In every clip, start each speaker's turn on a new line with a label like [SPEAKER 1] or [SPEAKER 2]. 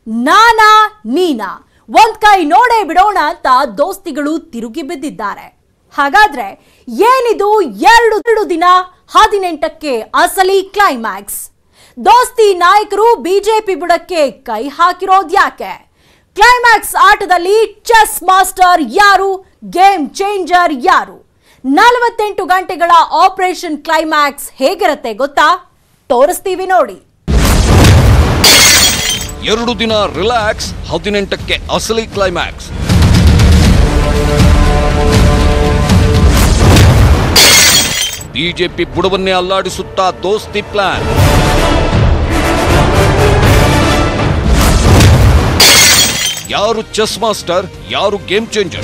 [SPEAKER 1] ನಾನಾ ನೀನಾ ಒಂದ್ ಕೈ ನೋಡೇ ಬಿಡೋಣ ಅಂತ ದೋಸ್ತಿಗಳು ತಿರುಗಿ ಬಿದ್ದಿದ್ದಾರೆ ಹಾಗಾದ್ರೆ ಏನಿದು ಎರಡು ಎರಡು ದಿನ ಹದಿನೆಂಟಕ್ಕೆ ಅಸಲಿ ಕ್ಲೈಮ್ಯಾಕ್ಸ್ ದೋಸ್ತಿ ನಾಯಕರು ಬಿಜೆಪಿ ಬುಡಕ್ಕೆ ಕೈ ಹಾಕಿರೋದ್ ಯಾಕೆ ಕ್ಲೈಮ್ಯಾಕ್ಸ್ ಆಟದಲ್ಲಿ ಚೆಸ್ ಮಾಸ್ಟರ್ ಯಾರು ಗೇಮ್ ಚೇಂಜರ್ ಯಾರು ನಲವತ್ತೆಂಟು ಗಂಟೆಗಳ ಆಪರೇಷನ್ ಕ್ಲೈಮ್ಯಾಕ್ಸ್ ಹೇಗಿರತ್ತೆ ಗೊತ್ತಾ ತೋರಿಸ್ತೀವಿ ನೋಡಿ
[SPEAKER 2] ಎರಡು ದಿನ ರಿಲ್ಯಾಕ್ಸ್ ಹದಿನೆಂಟಕ್ಕೆ ಅಸಲಿ ಕ್ಲೈಮ್ಯಾಕ್ಸ್ ಬಿಜೆಪಿ ಬುಡವನ್ನೇ ಅಲ್ಲಾಡಿಸುತ್ತಾ ದೋಸ್ತಿ ಪ್ಲಾನ್ ಯಾರು ಚೆಸ್ ಮಾಸ್ಟರ್ ಯಾರು ಗೇಮ್ ಚೇಂಜರ್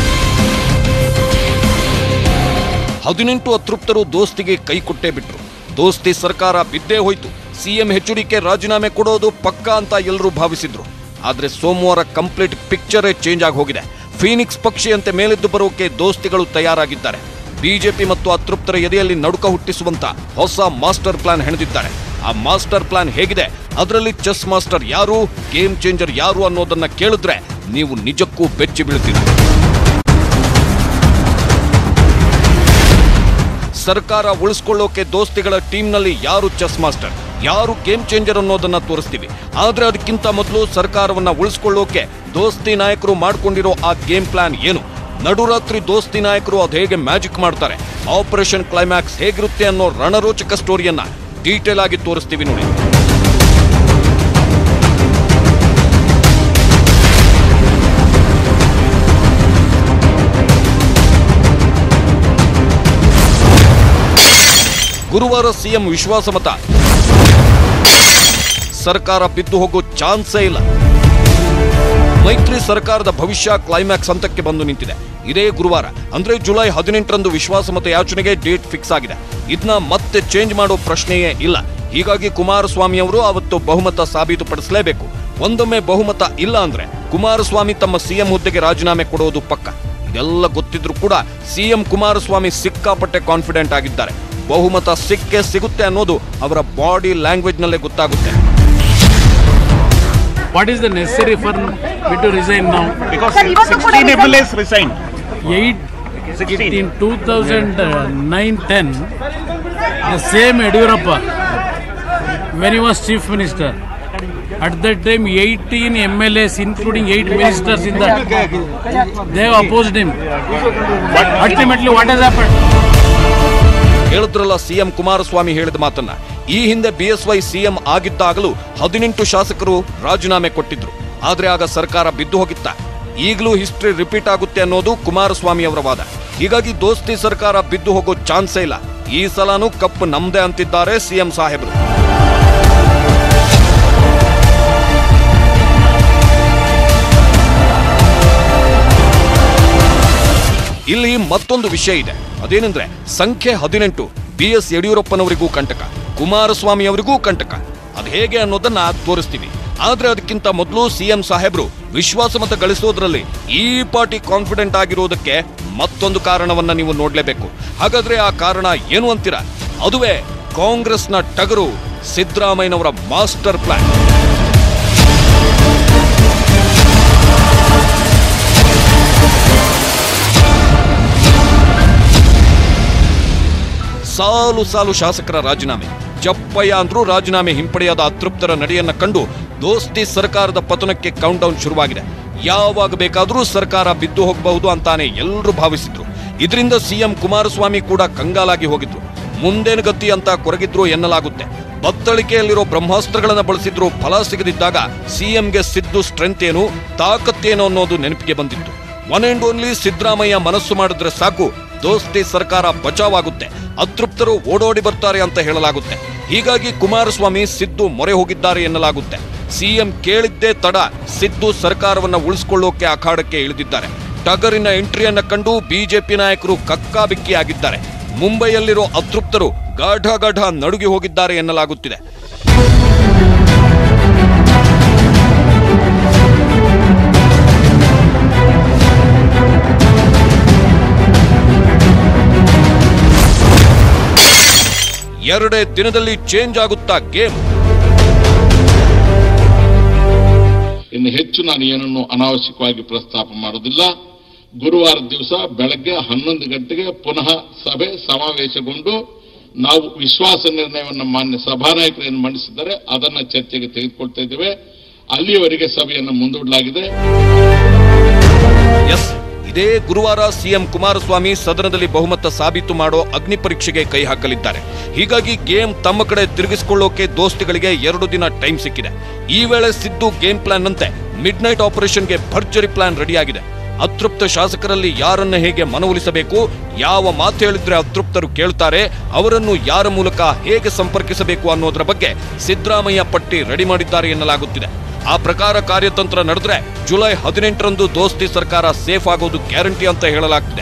[SPEAKER 2] ಹದಿನೆಂಟು ಅತೃಪ್ತರು ದೋಸ್ತಿಗೆ ಕೈ ಕೊಟ್ಟೇ ಬಿಟ್ರು ದೋಸ್ತಿ ಸರ್ಕಾರ ಬಿದ್ದೇ ಹೋಯ್ತು ಸಿಎಂ ಎಚ್ಡಿಕೆ ರಾಜೀನಾಮೆ ಕೊಡೋದು ಪಕ್ಕಾ ಅಂತ ಎಲ್ಲರೂ ಭಾವಿಸಿದ್ರು ಆದ್ರೆ ಸೋಮವಾರ ಕಂಪ್ಲೀಟ್ ಪಿಕ್ಚರೇ ಚೇಂಜ್ ಆಗಿ ಹೋಗಿದೆ ಫೀನಿಕ್ಸ್ ಪಕ್ಷಿಯಂತೆ ಮೇಲೆದ್ದು ಬರೋಕೆ ದೋಸ್ತಿಗಳು ತಯಾರಾಗಿದ್ದಾರೆ ಬಿಜೆಪಿ ಮತ್ತು ಅತೃಪ್ತರ ಎದೆಯಲ್ಲಿ ನಡುಕ ಹುಟ್ಟಿಸುವಂತ ಹೊಸ ಮಾಸ್ಟರ್ ಪ್ಲಾನ್ ಹೆಣೆದಿದ್ದಾರೆ ಆ ಮಾಸ್ಟರ್ ಪ್ಲಾನ್ ಹೇಗಿದೆ ಅದರಲ್ಲಿ ಚೆಸ್ ಮಾಸ್ಟರ್ ಯಾರು ಗೇಮ್ ಚೇಂಜರ್ ಯಾರು ಅನ್ನೋದನ್ನ ಕೇಳಿದ್ರೆ ನೀವು ನಿಜಕ್ಕೂ ಬೆಚ್ಚಿ ಬೀಳ್ತೀರಿ ಸರ್ಕಾರ ಉಳಿಸ್ಕೊಳ್ಳೋಕೆ ದೋಸ್ತಿಗಳ ಟೀಮ್ನಲ್ಲಿ ಯಾರು ಚೆಸ್ ಮಾಸ್ಟರ್ ಯಾರು ಗೇಮ್ ಚೇಂಜರ್ ಅನ್ನೋದನ್ನ ತೋರಿಸ್ತೀವಿ ಆದ್ರೆ ಅದಕ್ಕಿಂತ ಮೊದಲು ಸರ್ಕಾರವನ್ನ ಉಳಿಸ್ಕೊಳ್ಳೋಕೆ ದೋಸ್ತಿ ನಾಯಕರು ಮಾಡ್ಕೊಂಡಿರೋ ಆ ಗೇಮ್ ಪ್ಲಾನ್ ಏನು ನಡುರಾತ್ರಿ ದೋಸ್ತಿ ನಾಯಕರು ಅದು ಹೇಗೆ ಮ್ಯಾಜಿಕ್ ಮಾಡ್ತಾರೆ ಆಪರೇಷನ್ ಕ್ಲೈಮ್ಯಾಕ್ಸ್ ಹೇಗಿರುತ್ತೆ ಅನ್ನೋ ರಣರೋಚಕ ಸ್ಟೋರಿಯನ್ನ ಡೀಟೇಲ್ ಆಗಿ ತೋರಿಸ್ತೀವಿ ನೋಡಿ ಗುರುವಾರ ಸಿಎಂ ವಿಶ್ವಾಸಮತ ಸರ್ಕಾರ ಬಿದ್ದು ಹೋಗೋ ಚಾನ್ಸೇ ಇಲ್ಲ ಮೈತ್ರಿ ಸರ್ಕಾರದ ಭವಿಷ್ಯ ಕ್ಲೈಮ್ಯಾಕ್ಸ್ ಹಂತಕ್ಕೆ ಬಂದು ನಿಂತಿದೆ ಇದೇ ಗುರುವಾರ ಅಂದ್ರೆ ಜುಲೈ ಹದಿನೆಂಟರಂದು ವಿಶ್ವಾಸಮತ ಯಾಚನೆಗೆ ಡೇಟ್ ಫಿಕ್ಸ್ ಆಗಿದೆ ಇದನ್ನ ಮತ್ತೆ ಚೇಂಜ್ ಮಾಡೋ ಪ್ರಶ್ನೆಯೇ ಇಲ್ಲ ಹೀಗಾಗಿ ಕುಮಾರಸ್ವಾಮಿ ಅವರು ಅವತ್ತು ಬಹುಮತ ಸಾಬೀತುಪಡಿಸಲೇಬೇಕು ಒಂದೊಮ್ಮೆ ಬಹುಮತ ಇಲ್ಲ ಅಂದ್ರೆ ಕುಮಾರಸ್ವಾಮಿ ತಮ್ಮ ಸಿಎಂ ಹುದ್ದೆಗೆ ರಾಜೀನಾಮೆ ಕೊಡೋದು ಪಕ್ಕ ಇದೆಲ್ಲ ಗೊತ್ತಿದ್ರು ಕೂಡ ಸಿಎಂ ಕುಮಾರಸ್ವಾಮಿ ಸಿಕ್ಕಾಪಟ್ಟೆ ಕಾನ್ಫಿಡೆಂಟ್ ಆಗಿದ್ದಾರೆ ಬಹುಮತ ಸಿಕ್ಕೇ ಸಿಗುತ್ತೆ ಅನ್ನೋದು ಅವರ ಬಾಡಿ ಲ್ಯಾಂಗ್ವೇಜ್ ನಲ್ಲೇ ಗೊತ್ತಾಗುತ್ತೆ
[SPEAKER 3] What is the necessary for me to resign now?
[SPEAKER 4] Because 16 MLAs resigned.
[SPEAKER 3] 8 in 2009-10, the same Yadurappa, when he was chief minister, at that time 18 MLAs, including 8 ministers in that, they have opposed him. But ultimately, what has happened?
[SPEAKER 2] ಹೇಳಿದ್ರಲ್ಲ CM Kumaraswamy ಹೇಳಿದ ಮಾತನ್ನ ಈ ಹಿಂದೆ BSY CM ಆಗಿದ್ದಾಗಲೂ ಹದಿನೆಂಟು ಶಾಸಕರು ರಾಜೀನಾಮೆ ಕೊಟ್ಟಿದ್ರು ಆದ್ರೆ ಆಗ ಸರ್ಕಾರ ಬಿದ್ದು ಹೋಗಿತ್ತ ಈಗಲೂ ಹಿಸ್ಟ್ರಿ ರಿಪೀಟ್ ಆಗುತ್ತೆ ಅನ್ನೋದು ಕುಮಾರಸ್ವಾಮಿ ಅವರ ವಾದ ಹೀಗಾಗಿ ದೋಸ್ತಿ ಸರ್ಕಾರ ಬಿದ್ದು ಹೋಗೋ ಚಾನ್ಸೇ ಇಲ್ಲ ಈ ಸಲನೂ ಕಪ್ ನಮ್ದೇ ಅಂತಿದ್ದಾರೆ ಸಿಎಂ ಸಾಹೇಬರು ಇಲ್ಲಿ ಮತ್ತೊಂದು ವಿಷಯ ಇದೆ ಅದೇನೆಂದ್ರೆ ಸಂಖ್ಯೆ ಹದಿನೆಂಟು ಬಿ ಎಸ್ ಯಡಿಯೂರಪ್ಪನವರಿಗೂ ಕಂಟಕ ಕುಮಾರಸ್ವಾಮಿ ಅವರಿಗೂ ಕಂಟಕ ಅದು ಹೇಗೆ ಅನ್ನೋದನ್ನ ತೋರಿಸ್ತೀವಿ ಆದ್ರೆ ಅದಕ್ಕಿಂತ ಮೊದಲು ಸಿಎಂ ಸಾಹೇಬ್ರು ವಿಶ್ವಾಸಮತ ಗಳಿಸೋದ್ರಲ್ಲಿ ಈ ಪಾರ್ಟಿ ಕಾನ್ಫಿಡೆಂಟ್ ಆಗಿರೋದಕ್ಕೆ ಮತ್ತೊಂದು ಕಾರಣವನ್ನ ನೀವು ನೋಡ್ಲೇಬೇಕು ಹಾಗಾದ್ರೆ ಆ ಕಾರಣ ಏನು ಅಂತೀರಾ ಅದುವೇ ಕಾಂಗ್ರೆಸ್ನ ಟಗರು ಸಿದ್ದರಾಮಯ್ಯನವರ ಮಾಸ್ಟರ್ ಪ್ಲಾನ್ ಸಾಲು ಸಾಲು ಶಾಸಕರ ರಾಜೀನಾಮೆ ಜಪ್ಪಯ್ಯ ಅಂದ್ರೂ ರಾಜೀನಾಮೆ ಹಿಂಪಡೆಯಾದ ಅತೃಪ್ತರ ನಡೆಯನ್ನ ಕಂಡು ದೋಸ್ತಿ ಸರ್ಕಾರದ ಪತನಕ್ಕೆ ಕೌಂಟ್ ಡೌನ್ ಶುರುವಾಗಿದೆ ಯಾವಾಗ ಬೇಕಾದರೂ ಸರ್ಕಾರ ಬಿದ್ದು ಹೋಗಬಹುದು ಅಂತಾನೆ ಎಲ್ಲರೂ ಭಾವಿಸಿದ್ರು ಇದರಿಂದ ಸಿಎಂ ಕುಮಾರಸ್ವಾಮಿ ಕೂಡ ಕಂಗಾಲಾಗಿ ಹೋಗಿದ್ರು ಮುಂದೇನು ಗತಿ ಅಂತ ಕೊರಗಿದ್ರು ಎನ್ನಲಾಗುತ್ತೆ ಬತ್ತಳಿಕೆಯಲ್ಲಿರೋ ಬ್ರಹ್ಮಾಸ್ತ್ರಗಳನ್ನ ಬಳಸಿದ್ರು ಫಲ ಸಿಗದಿದ್ದಾಗ ಸಿಎಂಗೆ ಸಿದ್ದು ಸ್ಟ್ರೆಂತ್ ಏನು ತಾಕತ್ತೇನು ಅನ್ನೋದು ನೆನಪಿಗೆ ಬಂದಿತ್ತು ಒನ್ ಅಂಡ್ ಓನ್ಲಿ ಸಿದ್ದರಾಮಯ್ಯ ಮನಸ್ಸು ಮಾಡಿದ್ರೆ ಸಾಕು ದೋಸ್ತಿ ಸರ್ಕಾರ ಬಚಾವಾಗುತ್ತೆ ಅತೃಪ್ತರು ಓಡೋಡಿ ಬರ್ತಾರೆ ಅಂತ ಹೇಳಲಾಗುತ್ತೆ ಹೀಗಾಗಿ ಕುಮಾರಸ್ವಾಮಿ ಸಿದ್ದು ಮೊರೆ ಹೋಗಿದ್ದಾರೆ ಎನ್ನಲಾಗುತ್ತೆ ಸಿಎಂ ಕೇಳಿದ್ದೇ ತಡ ಸಿದ್ದು ಸರ್ಕಾರವನ್ನ ಉಳಿಸಿಕೊಳ್ಳೋಕೆ ಅಖಾಡಕ್ಕೆ ಇಳಿದಿದ್ದಾರೆ ಟಗರಿನ ಎಂಟ್ರಿಯನ್ನ ಕಂಡು ಬಿಜೆಪಿ ನಾಯಕರು ಕಕ್ಕಾಬಿಕ್ಕಿಯಾಗಿದ್ದಾರೆ ಮುಂಬೈಯಲ್ಲಿರೋ ಅತೃಪ್ತರು ಗಾಢ ಗಾಢ ನಡುಗಿ ಹೋಗಿದ್ದಾರೆ ಎನ್ನಲಾಗುತ್ತಿದೆ ಎರಡೇ ದಿನದಲ್ಲಿ ಚೇಂಜ್ ಆಗುತ್ತಾ ಗೇಮ್
[SPEAKER 5] ಇನ್ನು ಹೆಚ್ಚು ನಾನು ಏನನ್ನು ಅನಾವಶ್ಯಕವಾಗಿ ಪ್ರಸ್ತಾಪ ಮಾಡೋದಿಲ್ಲ ಗುರುವಾರ ದಿವಸ ಬೆಳಗ್ಗೆ ಹನ್ನೊಂದು ಗಂಟೆಗೆ ಪುನಃ ಸಭೆ ಸಮಾವೇಶಗೊಂಡು ನಾವು ವಿಶ್ವಾಸ ನಿರ್ಣಯವನ್ನು ಮಾನ್ಯ ಸಭಾನಾಯಕರು ಏನು ಮಂಡಿಸಿದ್ದಾರೆ ಅದನ್ನು ಚರ್ಚೆಗೆ ತೆಗೆದುಕೊಳ್ತಾ ಇದ್ದೇವೆ ಅಲ್ಲಿಯವರೆಗೆ ಸಭೆಯನ್ನು ಮುಂದೂಡಲಾಗಿದೆ
[SPEAKER 2] ಎಸ್ ಇದೇ ಗುರುವಾರ ಸಿಎಂ ಕುಮಾರಸ್ವಾಮಿ ಸದನದಲ್ಲಿ ಬಹುಮತ ಸಾಬೀತು ಮಾಡೋ ಅಗ್ನಿ ಪರೀಕ್ಷೆಗೆ ಕೈ ಹಾಕಲಿದ್ದಾರೆ ಹೀಗಾಗಿ ಗೇಮ್ ತಮ್ಮ ಕಡೆ ತಿರುಗಿಸಿಕೊಳ್ಳೋಕೆ ದೋಸ್ತಿಗಳಿಗೆ ಎರಡು ದಿನ ಟೈಮ್ ಸಿಕ್ಕಿದೆ ಈ ವೇಳೆ ಸಿದ್ದು ಗೇಮ್ ಪ್ಲಾನ್ ಅಂತೆ ಮಿಡ್ ನೈಟ್ ಆಪರೇಷನ್ಗೆ ಭರ್ಜರಿ ಪ್ಲಾನ್ ರೆಡಿಯಾಗಿದೆ ಅತೃಪ್ತ ಶಾಸಕರಲ್ಲಿ ಯಾರನ್ನ ಹೇಗೆ ಮನವೊಲಿಸಬೇಕು ಯಾವ ಮಾತು ಹೇಳಿದ್ರೆ ಅತೃಪ್ತರು ಕೇಳ್ತಾರೆ ಅವರನ್ನು ಯಾರ ಮೂಲಕ ಹೇಗೆ ಸಂಪರ್ಕಿಸಬೇಕು ಅನ್ನೋದರ ಬಗ್ಗೆ ಸಿದ್ದರಾಮಯ್ಯ ಪಟ್ಟಿ ರೆಡಿ ಮಾಡಿದ್ದಾರೆ ಎನ್ನಲಾಗುತ್ತಿದೆ ಆ ಪ್ರಕಾರ ಕಾರ್ಯತಂತ್ರ ನಡೆದ್ರೆ ಜುಲೈ ಹದಿನೆಂಟರಂದು ದೋಸ್ತಿ ಸರ್ಕಾರ ಸೇಫ್ ಆಗೋದು ಗ್ಯಾರಂಟಿ ಅಂತ ಹೇಳಲಾಗ್ತಿದೆ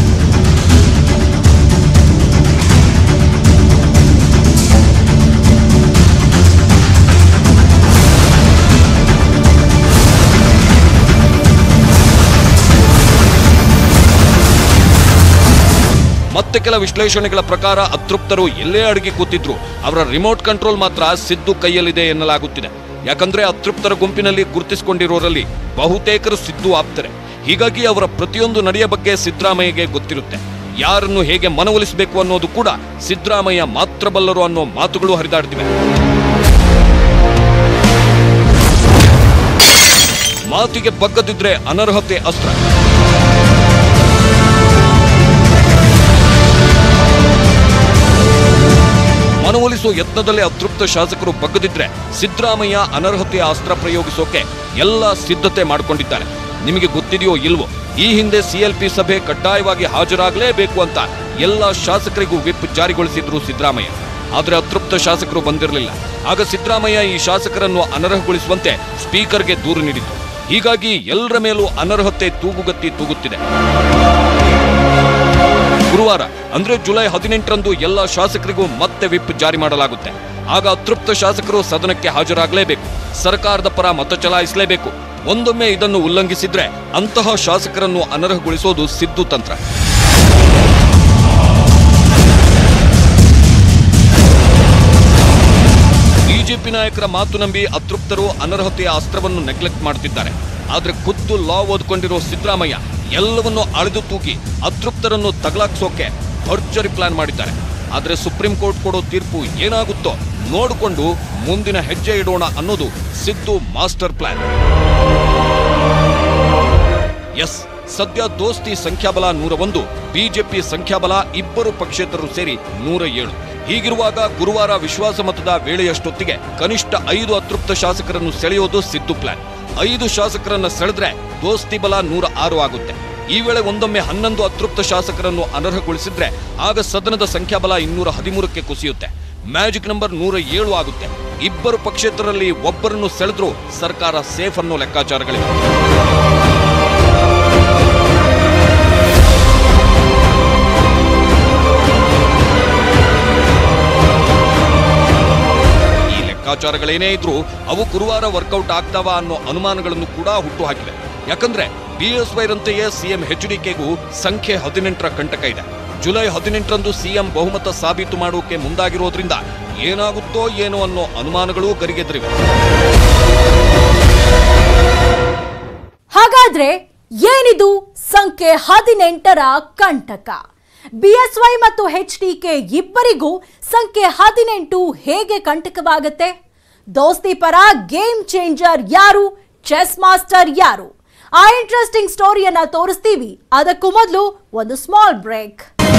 [SPEAKER 2] ಮತ್ತೆ ಕೆಲ ವಿಶ್ಲೇಷಣೆಗಳ ಪ್ರಕಾರ ಅತೃಪ್ತರು ಎಲ್ಲೇ ಅಡಗಿ ಕೂತಿದ್ರು ಅವರ ರಿಮೋಟ್ ಕಂಟ್ರೋಲ್ ಮಾತ್ರ ಸಿದ್ದು ಕೈಯಲ್ಲಿದೆ ಎನ್ನಲಾಗುತ್ತಿದೆ ಯಾಕಂದ್ರೆ ಅತೃಪ್ತರ ಗುಂಪಿನಲ್ಲಿ ಗುರುತಿಸಿಕೊಂಡಿರೋರಲ್ಲಿ ಬಹುತೇಕರು ಸಿದ್ದು ಆಪ್ತರೆ ಹೀಗಾಗಿ ಅವರ ಪ್ರತಿಯೊಂದು ನಡೆಯ ಬಗ್ಗೆ ಸಿದ್ದರಾಮಯ್ಯಗೆ ಗೊತ್ತಿರುತ್ತೆ ಯಾರನ್ನು ಹೇಗೆ ಮನವೊಲಿಸಬೇಕು ಅನ್ನೋದು ಕೂಡ ಸಿದ್ದರಾಮಯ್ಯ ಮಾತ್ರ ಬಲ್ಲರು ಅನ್ನೋ ಮಾತುಗಳು ಹರಿದಾಡ್ತಿವೆ ಮಾತಿಗೆ ಬಗ್ಗದಿದ್ರೆ ಅನರ್ಹತೆ ಅಸ್ತ್ರ ಮನವೊಲಿಸುವ ಯತ್ನದಲ್ಲೇ ಅತೃಪ್ತ ಶಾಸಕರು ಬಗ್ಗದಿದ್ರೆ ಸಿದ್ದರಾಮಯ್ಯ ಅನರ್ಹತೆಯ ಅಸ್ತ್ರ ಪ್ರಯೋಗಿಸೋಕೆ ಎಲ್ಲ ಸಿದ್ಧತೆ ಮಾಡಿಕೊಂಡಿದ್ದಾರೆ ನಿಮಗೆ ಗೊತ್ತಿದೆಯೋ ಇಲ್ವೋ ಈ ಹಿಂದೆ ಸಿಎಲ್ಪಿ ಸಭೆ ಕಡ್ಡಾಯವಾಗಿ ಹಾಜರಾಗಲೇಬೇಕು ಅಂತ ಎಲ್ಲ ಶಾಸಕರಿಗೂ ವಿಪ್ ಜಾರಿಗೊಳಿಸಿದ್ರು ಸಿದ್ದರಾಮಯ್ಯ ಆದ್ರೆ ಅತೃಪ್ತ ಶಾಸಕರು ಬಂದಿರಲಿಲ್ಲ ಆಗ ಸಿದ್ದರಾಮಯ್ಯ ಈ ಶಾಸಕರನ್ನು ಅನರ್ಹಗೊಳಿಸುವಂತೆ ಸ್ಪೀಕರ್ಗೆ ದೂರು ನೀಡಿದ್ರು ಹೀಗಾಗಿ ಎಲ್ಲರ ಮೇಲೂ ಅನರ್ಹತೆ ತೂಗುಗತ್ತಿ ತೂಗುತ್ತಿದೆ ಗುರುವಾರ ಅಂದ್ರೆ ಜುಲೈ ಹದಿನೆಂಟರಂದು ಎಲ್ಲ ಶಾಸಕರಿಗೂ ಮತ್ತೆ ವಿಪ್ ಜಾರಿ ಮಾಡಲಾಗುತ್ತೆ ಆಗ ಅತೃಪ್ತ ಶಾಸಕರು ಸದನಕ್ಕೆ ಹಾಜರಾಗಲೇಬೇಕು ಸರ್ಕಾರದ ಪರ ಮತ ಚಲಾಯಿಸಲೇಬೇಕು ಒಂದೊಮ್ಮೆ ಇದನ್ನು ಉಲ್ಲಂಘಿಸಿದ್ರೆ ಅಂತಹ ಶಾಸಕರನ್ನು ಅನರ್ಹಗೊಳಿಸೋದು ಸಿದ್ದು ತಂತ್ರ ಬಿಜೆಪಿ ನಾಯಕರ ಮಾತು ನಂಬಿ ಅತೃಪ್ತರು ಅನರ್ಹತೆಯ ಅಸ್ತ್ರವನ್ನು ನೆಗ್ಲೆಕ್ಟ್ ಮಾಡ್ತಿದ್ದಾರೆ ಆದ್ರೆ ಖುದ್ದು ಲಾ ಓದ್ಕೊಂಡಿರೋ ಸಿದ್ದರಾಮಯ್ಯ ಎಲ್ಲವನ್ನೂ ಅಳೆದು ತೂಗಿ ಅತೃಪ್ತರನ್ನು ತಗಲಾಕ್ಸೋಕೆ ಭರ್ಜರಿ ಪ್ಲಾನ್ ಮಾಡಿದ್ದಾರೆ ಆದ್ರೆ ಸುಪ್ರೀಂ ಕೋರ್ಟ್ ಕೊಡೋ ತೀರ್ಪು ಏನಾಗುತ್ತೋ ನೋಡಿಕೊಂಡು ಮುಂದಿನ ಹೆಜ್ಜೆ ಇಡೋಣ ಅನ್ನೋದು ಸಿದ್ದು ಮಾಸ್ಟರ್ ಪ್ಲಾನ್ ಎಸ್ ಸದ್ಯ ದೋಸ್ತಿ ಸಂಖ್ಯಾಬಲ ನೂರ ಒಂದು ಬಿಜೆಪಿ ಸಂಖ್ಯಾಬಲ ಇಬ್ಬರು ಪಕ್ಷೇತರರು ಸೇರಿ ನೂರ ಏಳು ಹೀಗಿರುವಾಗ ಗುರುವಾರ ವಿಶ್ವಾಸಮತದ ವೇಳೆಯಷ್ಟೊತ್ತಿಗೆ ಕನಿಷ್ಠ ಐದು ಅತೃಪ್ತ ಶಾಸಕರನ್ನು ಸೆಳೆಯೋದು ಸಿದ್ದು ಪ್ಲಾನ್ ಐದು ಶಾಸಕರನ್ನ ಸೆಳೆದ್ರೆ ದೋಸ್ತಿ ಬಲ ನೂರ ಆರು ಆಗುತ್ತೆ ಈ ವೇಳೆ ಒಂದೊಮ್ಮೆ ಹನ್ನೊಂದು ಅತೃಪ್ತ ಶಾಸಕರನ್ನು ಅನರ್ಹಗೊಳಿಸಿದ್ರೆ ಆಗ ಸದನದ ಸಂಖ್ಯಾಬಲ ಇನ್ನೂರ ಹದಿಮೂರಕ್ಕೆ ಕುಸಿಯುತ್ತೆ ಮ್ಯಾಜಿಕ್ ನಂಬರ್ ನೂರ ಏಳು ಆಗುತ್ತೆ ಇಬ್ಬರು ಪಕ್ಷೇತರರಲ್ಲಿ ಒಬ್ಬರನ್ನು ಸೆಳೆದ್ರೂ ಸರ್ಕಾರ ಸೇಫ್ ಅನ್ನೋ ಲೆಕ್ಕಾಚಾರಗಳಿವೆ ಈ ಲೆಕ್ಕಾಚಾರಗಳೇನೇ ಇದ್ರೂ ಅವು ಗುರುವಾರ ವರ್ಕೌಟ್ ಆಗ್ತಾವ ಅನ್ನೋ ಅನುಮಾನಗಳನ್ನು ಕೂಡ ಹುಟ್ಟುಹಾಕಿವೆ ಯಾಕಂದ್ರೆ ಬಿಎಸ್ವೈರಂತೆಯೇ ಸಿಎಂ ಎಚ್ಡಿಕೆಗೂ ಸಂಖ್ಯೆ ಹದಿನೆಂಟರ ಕಂಟಕ ಇದೆ ಜುಲೈ ಹದಿನೆಂಟರಂದು ಸಿಎಂ ಬಹುಮತ ಸಾಬೀತು ಮಾಡೋಕೆ ಮುಂದಾಗಿರೋದ್ರಿಂದ ಏನಾಗುತ್ತೋ ಏನೋ ಅನ್ನೋ ಅನುಮಾನಗಳೂ ಗರಿಗೆದರಿವೆ
[SPEAKER 1] ಹಾಗಾದ್ರೆ ಏನಿದು ಸಂಖ್ಯೆ ಹದಿನೆಂಟರ ಕಂಟಕ ಬಿಎಸ್ವೈ ಮತ್ತು ಎಚ್ಡಿಕೆ ಇಬ್ಬರಿಗೂ ಸಂಖ್ಯೆ ಹದಿನೆಂಟು ಹೇಗೆ ಕಂಟಕವಾಗತ್ತೆ ದೋಸ್ತಿ ಪರ ಗೇಮ್ ಚೇಂಜರ್ ಯಾರು ಚೆಸ್ ಮಾಸ್ಟರ್ ಯಾರು ಆ ಇಂಟ್ರೆಸ್ಟಿಂಗ್ ಸ್ಟೋರಿಯನ್ನ ತೋರಿಸ್ತೀವಿ ಅದಕ್ಕೂ ಮೊದಲು ಒಂದು ಸ್ಮಾಲ್ ಬ್ರೇಕ್